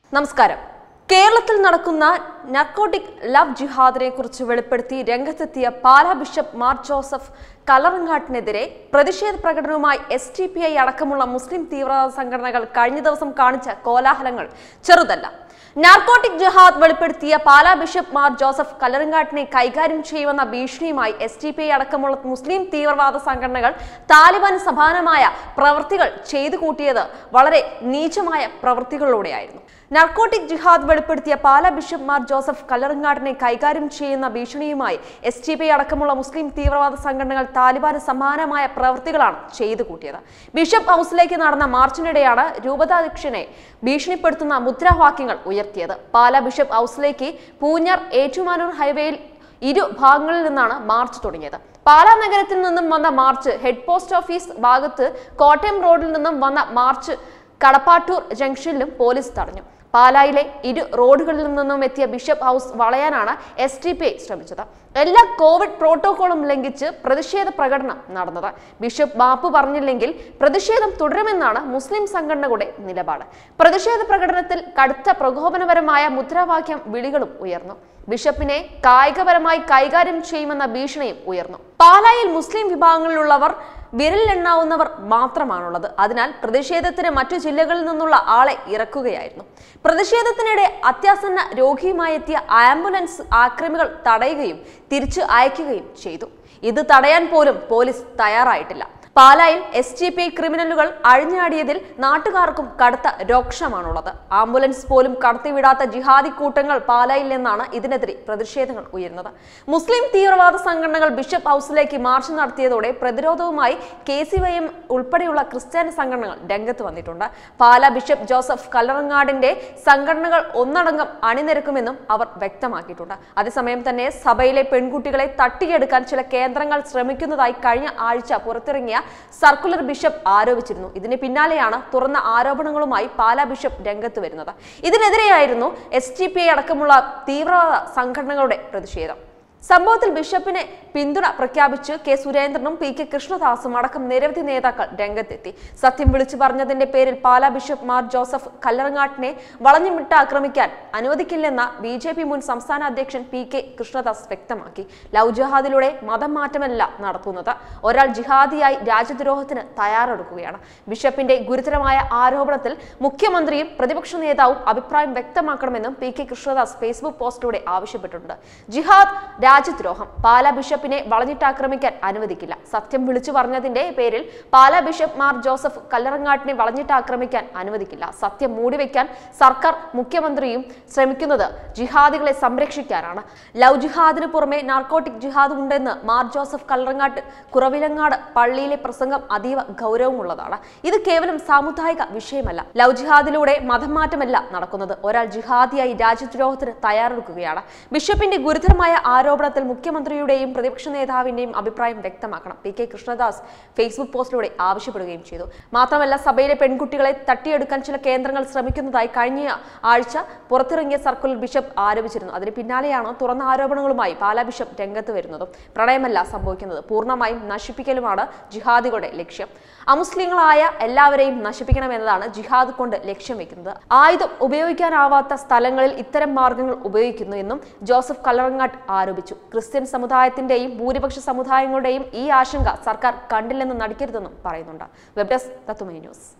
നമസ്കാരം കേരളത്തിൽ നടക്കുന്ന നർക്കോട്ടിക് ലവ് ജിഹാദിനെ കുറിച്ച് വെളിപ്പെടുത്തി രംഗത്തെത്തിയ പാലാ ബിഷപ്പ് മാർ ജോസഫ് കലറങ്ങാട്ടിനെതിരെ പ്രതിഷേധ പ്രകടനവുമായി എസ് ടി പി ഐ അടക്കമുള്ള മുസ്ലിം തീവ്രവാദ സംഘടനകൾ കഴിഞ്ഞ ദിവസം കാണിച്ച കോലാഹലങ്ങൾ ചെറുതല്ല നാർക്കോട്ടിക് ജിഹാദ് വെളിപ്പെടുത്തിയ പാലാ ബിഷപ്പ് മാർ ജോസഫ് കലറങ്ങാട്ടിനെ കൈകാര്യം ചെയ്യുമെന്ന ഭീഷണിയുമായി എസ് ടി പി ഐ അടക്കമുള്ള മുസ്ലിം തീവ്രവാദ സംഘടനകൾ താലിബാൻ സമാനമായ പ്രവൃത്തികൾ ചെയ്തു കൂട്ടിയത് വളരെ നീചമായ പ്രവൃത്തികളിലൂടെയായിരുന്നു നർക്കോട്ടിക് ജിഹാദ് വെളിപ്പെടുത്തിയ പാലാ ബിഷപ്പ് മാർ ജോസഫ് കല്ലറങ്ങാടിനെ കൈകാര്യം ചെയ്യുന്ന ഭീഷണിയുമായി എസ് ടി പി അടക്കമുള്ള മുസ്ലിം തീവ്രവാദ സംഘടനകൾ താലിബാന് സമാനമായ പ്രവൃത്തികളാണ് ചെയ്തു കൂട്ടിയത് ബിഷപ്പ് ഹൗസിലേക്ക് നടന്ന മാർച്ചിനിടെയാണ് രൂപതാധ്യക്ഷനെ ഭീഷണിപ്പെടുത്തുന്ന മുദ്രാവാക്യങ്ങൾ ഉയർത്തിയത് പാലാ ബിഷപ്പ് ഹൗസിലേക്ക് പൂഞ്ഞാർ ഏറ്റുമാനൂർ ഹൈവേയിൽ ഇരു ഭാഗങ്ങളിൽ നിന്നാണ് മാർച്ച് തുടങ്ങിയത് പാലാ നഗരത്തിൽ നിന്നും വന്ന മാർച്ച് ഹെഡ് പോസ്റ്റ് ഓഫീസ് ഭാഗത്ത് കോട്ടയം റോഡിൽ നിന്നും വന്ന മാർച്ച് കടപ്പാട്ടൂർ ജംഗ്ഷനിലും പോലീസ് തടഞ്ഞു പാലായിലെ ഇരു റോഡുകളിൽ നിന്നും എത്തിയ ബിഷപ്പ് ഹൗസ് വളയാനാണ് എസ് ടി പി ഐ ശ്രമിച്ചത് എല്ലാ കോവിഡ് പ്രോട്ടോകോളും ലംഘിച്ച് പ്രതിഷേധ പ്രകടനം നടന്നത് ബിഷപ്പ് മാപ്പ് പറഞ്ഞില്ലെങ്കിൽ പ്രതിഷേധം തുടരുമെന്നാണ് മുസ്ലിം സംഘടനകളുടെ നിലപാട് പ്രതിഷേധ പ്രകടനത്തിൽ കടുത്ത പ്രകോപനപരമായ മുദ്രാവാക്യം വിളികളും ഉയർന്നു ബിഷപ്പിനെ കായികപരമായി കൈകാര്യം ചെയ്യുമെന്ന ഭീഷണിയും ഉയർന്നു പാലായിൽ മുസ്ലിം വിഭാഗങ്ങളിലുള്ളവർ വിരലിലെണ്ണാവുന്നവർ മാത്രമാണുള്ളത് അതിനാൽ പ്രതിഷേധത്തിന് മറ്റു ജില്ലകളിൽ നിന്നുള്ള ആളെ ഇറക്കുകയായിരുന്നു പ്രതിഷേധത്തിനിടെ അത്യാസന്ന രോഗിയുമായി എത്തിയ ആംബുലൻസ് ആക്രമികൾ തടയുകയും തിരിച്ചു അയക്കുകയും ചെയ്തു ഇത് തടയാൻ പോലും പോലീസ് തയ്യാറായിട്ടില്ല പാലായിൽ എസ് ടി പി ക്രിമിനലുകൾ അഴിഞ്ഞാടിയതിൽ നാട്ടുകാർക്കും കടുത്ത രോക്ഷമാണുള്ളത് ആംബുലൻസ് പോലും കടത്തിവിടാത്ത ജിഹാദി കൂട്ടങ്ങൾ പാലായിൽ നിന്നാണ് ഇതിനെതിരെ പ്രതിഷേധങ്ങൾ ഉയർന്നത് മുസ്ലിം തീവ്രവാദ സംഘടനകൾ ബിഷപ്പ് ഹൗസിലേക്ക് മാർച്ച് നടത്തിയതോടെ പ്രതിരോധവുമായി കെ സി വൈ എം ഉൾപ്പെടെയുള്ള ക്രിസ്ത്യാനി സംഘടനകൾ രംഗത്ത് വന്നിട്ടുണ്ട് പാലാ ബിഷപ്പ് ജോസഫ് കല്ലറങ്ങാടിന്റെ സംഘടനകൾ ഒന്നടങ്കം അണിനിരക്കുമെന്നും അവർ വ്യക്തമാക്കിയിട്ടുണ്ട് അതേസമയം തന്നെ സഭയിലെ പെൺകുട്ടികളെ തട്ടിയെടുക്കാൻ ചില കേന്ദ്രങ്ങൾ ശ്രമിക്കുന്നതായി കഴിഞ്ഞ ആഴ്ച പുറത്തിറങ്ങിയ സർക്കുലർ ബിഷപ്പ് ആരോപിച്ചിരുന്നു ഇതിന് പിന്നാലെയാണ് തുറന്ന ആരോപണങ്ങളുമായി പാലാ ബിഷപ്പ് രംഗത്ത് വരുന്നത് ഇതിനെതിരെയായിരുന്നു എസ് ടി പി അടക്കമുള്ള തീവ്രവാദ സംഘടനകളുടെ പ്രതിഷേധം സംഭവത്തിൽ ബിഷപ്പിനെ പിന്തുണ പ്രഖ്യാപിച്ച് കെ സുരേന്ദ്രനും പി കെ കൃഷ്ണദാസും അടക്കം നിരവധി നേതാക്കൾ രംഗത്തെത്തി സത്യം വിളിച്ചു പറഞ്ഞതിന്റെ പേരിൽ പാലാ ബിഷപ്പ് മാർ ജോസഫ് കല്ലറങ്ങാട്ടിനെ വളഞ്ഞുമിട്ട് ആക്രമിക്കാൻ അനുവദിക്കില്ലെന്ന ബി ജെ പി മുൻ സംസ്ഥാന അധ്യക്ഷൻ പി കെ കൃഷ്ണദാസ് വ്യക്തമാക്കി ലവ് ജിഹാദിലൂടെ മതം മാറ്റമല്ല നടത്തുന്നത് ഒരാൾ ജിഹാദിയായി രാജ്യദ്രോഹത്തിന് തയ്യാറെടുക്കുകയാണ് ബിഷപ്പിന്റെ ഗുരുതരമായ ആരോപണത്തിൽ മുഖ്യമന്ത്രിയും പ്രതിപക്ഷ നേതാവും അഭിപ്രായം വ്യക്തമാക്കണമെന്നും പി കെ കൃഷ്ണദാസ് ഫേസ്ബുക്ക് പോസ്റ്റിലൂടെ ആവശ്യപ്പെട്ടിട്ടുണ്ട് ജിഹാദ് രാജ്യദ്രോഹം പാലാ ബിഷപ്പിനെ വളഞ്ഞിട്ടാക്രമിക്കാൻ അനുവദിക്കില്ല സത്യം വിളിച്ചു പറഞ്ഞതിന്റെ പേരിൽ പാലാ ബിഷപ്പ് മാർ ജോസഫ് കല്ലറങ്ങാട്ടിനെ വളഞ്ഞിട്ടാക്രമിക്കാൻ അനുവദിക്കില്ല സത്യം മൂടിവെക്കാൻ സർക്കാർ മുഖ്യമന്ത്രിയും ശ്രമിക്കുന്നത് ജിഹാദികളെ സംരക്ഷിക്കാനാണ് ലവ് ജിഹാദിന് പുറമെ നാർക്കോട്ടിക് ജിഹാദ് ഉണ്ടെന്ന് മാർ ജോസഫ് കല്ലറങ്ങാട്ട് കുറവിലങ്ങാട് പള്ളിയിലെ പ്രസംഗം അതീവ ഗൗരവമുള്ളതാണ് ഇത് കേവലം സാമുദായിക വിഷയമല്ല ലവ് ജിഹാദിലൂടെ മതം മാറ്റമല്ല നടക്കുന്നത് ഒരാൾ ജിഹാദിയായി രാജ്യദ്രോഹത്തിന് തയ്യാറെടുക്കുകയാണ് ബിഷപ്പിന്റെ ഗുരുതരമായ ആരോപണത്തിൽ മുഖ്യമന്ത്രിയുടെയും പ്രതിപക്ഷ നേതാവിന്റെയും അഭിപ്രായം വ്യക്തമാക്കണം പി കെ കൃഷ്ണദാസ് ഫേസ്ബുക്ക് പോസ്റ്റിലൂടെ ആവശ്യപ്പെടുകയും ചെയ്തു മാത്രമല്ല സഭയിലെ പെൺകുട്ടികളെ തട്ടിയെടുക്കാൻ ചില കേന്ദ്രങ്ങൾ ശ്രമിക്കുന്നതായി കഴിഞ്ഞ ആഴ്ച പുറത്തിറങ്ങിയ സർക്കുലർ ബിഷപ്പ് ആരോപിച്ചിരുന്നു അതിന് പിന്നാലെയാണ് തുറന്ന ആരോപണങ്ങളുമായി പാലാ ബിഷപ്പ് രംഗത്ത് വരുന്നതും പ്രണയമല്ല സംഭവിക്കുന്നത് പൂർണ്ണമായും നശിപ്പിക്കലുമാണ് ജിഹാദികളുടെ ലക്ഷ്യം അമുസ്ലിങ്ങളായ എല്ലാവരെയും നശിപ്പിക്കണമെന്നതാണ് ജിഹാദ് കൊണ്ട് ലക്ഷ്യം വെക്കുന്നത് ആയുധം ഉപയോഗിക്കാനാവാത്ത സ്ഥലങ്ങളിൽ ഇത്തരം മാർഗങ്ങൾ ഉപയോഗിക്കുന്നു എന്നും ജോസഫ് കല്ലറങ്ങാട്ട് ആരോപിച്ചു ക്രിസ്ത്യൻ സമുദായത്തിന്റെയും ഭൂരിപക്ഷ സമുദായങ്ങളുടെയും ഈ ആശങ്ക സർക്കാർ കണ്ടില്ലെന്ന് നടിക്കരുതെന്നും പറയുന്നുണ്ട് വെബ് ഡെസ്ക് തത്തുമൈ ന്യൂസ്